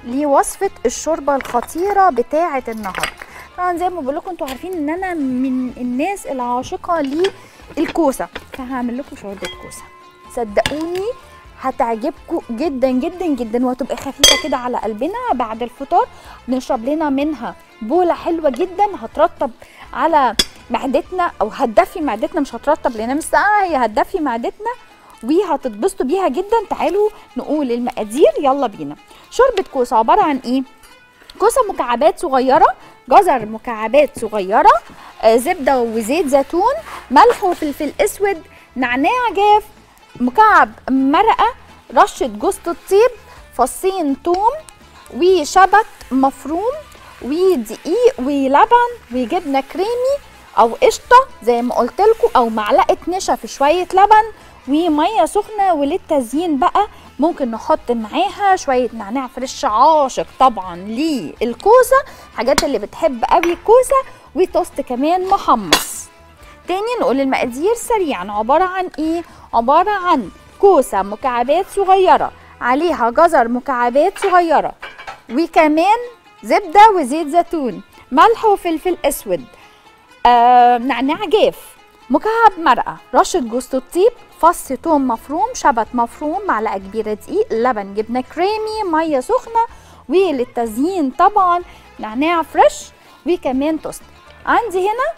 لوصفه الشوربه الخطيره بتاعه النهارده طبعا زي ما بقول لكم انتوا عارفين ان انا من الناس العاشقه للكوسه فهعمل لكم شوربه كوسه صدقوني هتعجبكم جدا جدا جدا وهتبقى خفيفه كده على قلبنا بعد الفطار نشرب لنا منها بوله حلوه جدا هترطب على معدتنا او هتدفي معدتنا مش هترطب لان مش ساقعه هي هتدفي معدتنا وهتتبسطوا بيها جدا تعالوا نقول المقادير يلا بينا شوربه كوسه عباره عن ايه كوسه مكعبات صغيره جزر مكعبات صغيره آه، زبده وزيت زيتون ملح وفلفل اسود نعناع جاف مكعب مرقه رشه جوز الطيب فصين توم وشبت مفروم ودقيق ولبن وجبنه كريمي او قشطه زي ما قلت لكم او معلقه نشا في شويه لبن وميه سخنه وللتزيين بقى ممكن نحط معاها شويه نعناع فريش عاشق طبعا للكوسه الحاجات اللي بتحب قوي الكوسه وتوست كمان محمص تاني نقول المقادير سريعا عباره عن ايه عباره عن كوسه مكعبات صغيره عليها جزر مكعبات صغيره وكمان زبده وزيت زيتون ملح وفلفل اسود آه نعناع جاف مكعب مرقه رشه جوز الطيب فص توم مفروم شبت مفروم معلقه كبيره دقيق لبن جبنه كريمي ميه سخنه وللتزيين طبعا نعناع فريش وكمان توست عندي هنا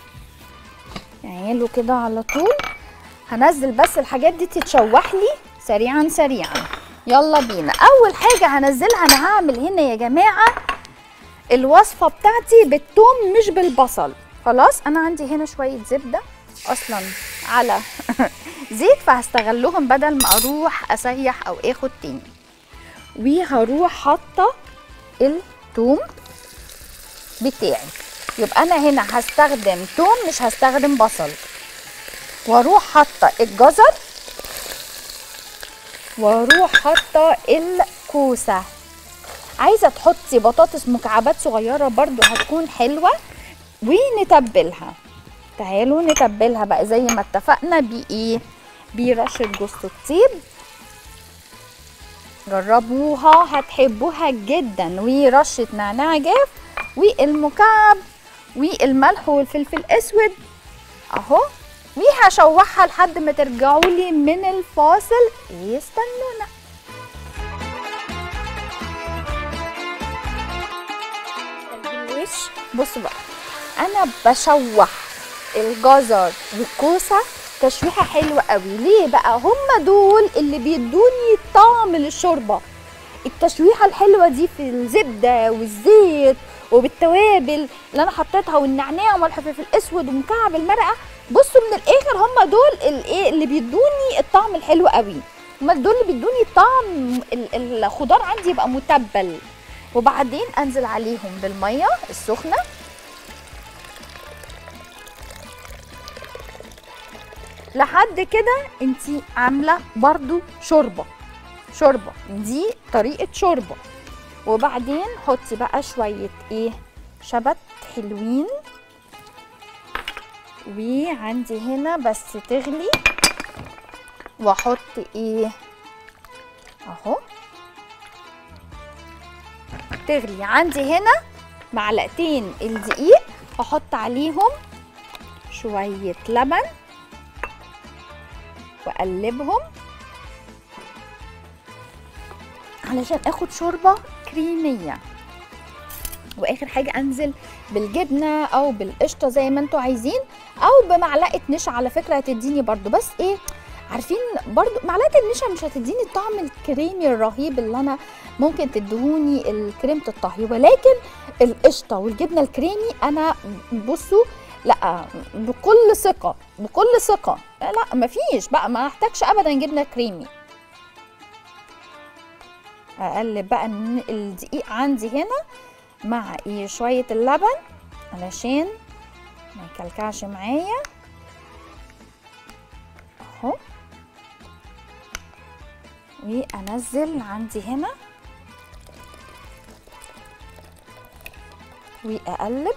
تعالوا كده على طول هنزل بس الحاجات دي تتشوح لي سريعا سريعا يلا بينا اول حاجه هنزلها انا هعمل هنا يا جماعه الوصفه بتاعتي بالثوم مش بالبصل خلاص انا عندي هنا شويه زبده اصلا على زيت فهستغلهم بدل ما اروح اسيح او اخد تاني وهروح حاطه الثوم بتاعي يبقى انا هنا هستخدم توم مش هستخدم بصل واروح حاطه الجزر واروح حاطه الكوسه عايزه تحطي بطاطس مكعبات صغيره برضو هتكون حلوه ونتبلها تعالوا نتبلها بقى زي ما اتفقنا بايه برشه جوز الطيب جربوها هتحبوها جدا ورشه نعناع جاف والمكعب والملح والفلفل الاسود اهو وهشوحها لحد ما ترجعوا لي من الفاصل استنونا الوش بصوا بقى انا بشوح الجزر والكوسه تشويحه حلوه قوي ليه بقى هم دول اللي بيدوني طعم للشوربه التشويحه الحلوه دي في الزبده والزيت وبالتوابل اللي انا حطيتها والنعناع وملح فلفل اسود ومكعب المرقه بصوا من الاخر هم دول الايه اللي بيدوني الطعم الحلو قوي هم دول اللي بيدوني الطعم ال- الخضار عندي يبقى متبل وبعدين انزل عليهم بالميه السخنه لحد كده انتي عامله برضو شوربه شوربه دي طريقه شوربه وبعدين حطي بقى شويه ايه شبت حلوين وعندي هنا بس تغلي واحط ايه اهو تغلي عندي هنا معلقتين الدقيق هحط عليهم شويه لبن واقلبهم علشان اخد شوربه كريميه واخر حاجه انزل بالجبنه او بالقشطه زي ما انتوا عايزين او بمعلقه نشا على فكره هتديني برضو بس ايه عارفين برضو معلقه النشا مش هتديني الطعم الكريمي الرهيب اللي انا ممكن تدهوني الكريمه الطهي ولكن القشطه والجبنه الكريمي انا بصوا لا بكل ثقه بكل ثقه لا مفيش بقى ما احتاجش ابدا جبنه كريمي اقلب بقى إن الدقيق عندي هنا مع ايه شويه اللبن علشان ما يكلكعش معايا اهو وانزل عندي هنا واقلب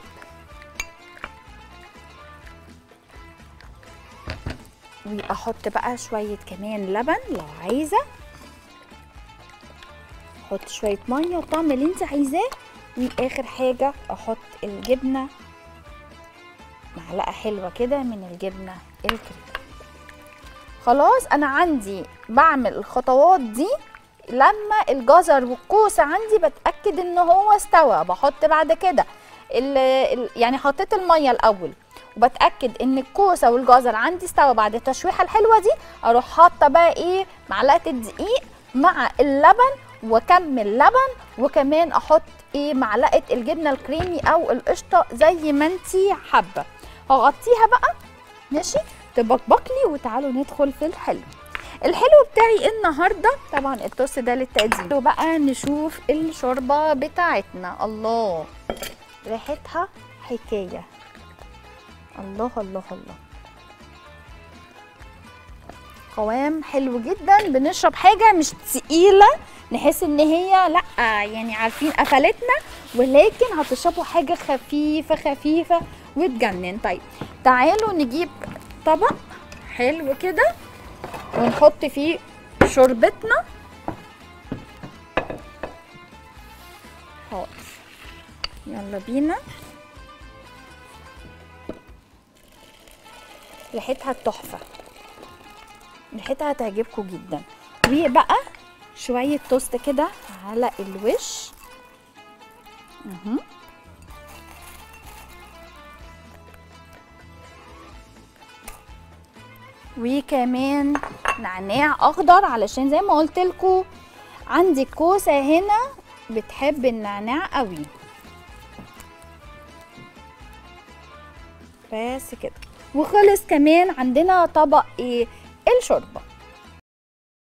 واحط بقى شويه كمان لبن لو عايزه احط شويه ميه والطعم اللي انت عايزاه واخر حاجه احط الجبنه معلقه حلوه كده من الجبنه الكريم خلاص انا عندي بعمل الخطوات دي لما الجزر والكوسه عندي بتاكد ان هو استوى بحط بعد كده ال ال يعني حطيت الميه الاول وبتاكد ان الكوسه والجزر عندي استوى بعد التشويحه الحلوه دي اروح حاطه بقى ايه معلقه الدقيق مع اللبن واكمل لبن وكمان احط ايه معلقه الجبنه الكريمي او القشطه زي ما انتي حابه هغطيها بقى ماشي تبقبق لي وتعالوا ندخل في الحلو الحلو بتاعي النهارده طبعا التوست ده للتقديم بقى نشوف الشوربه بتاعتنا الله ريحتها حكايه الله الله الله قوام حلو جدا بنشرب حاجه مش تقيله نحس ان هي لا يعني عارفين قفلتنا ولكن هتشربوا حاجه خفيفه خفيفه وتجنن طيب تعالوا نجيب طبق حلو كده ونحط فيه شوربتنا حاضر يلا بينا ريحتها تحفه ريحتها هتعجبكم جدا وبقى شويه توست كده على الوش اهو وكمان نعناع اخضر علشان زي ما قلت لكم عندي كوسه هنا بتحب النعناع قوي بس كده وخلص كمان عندنا طبق ايه الشوربه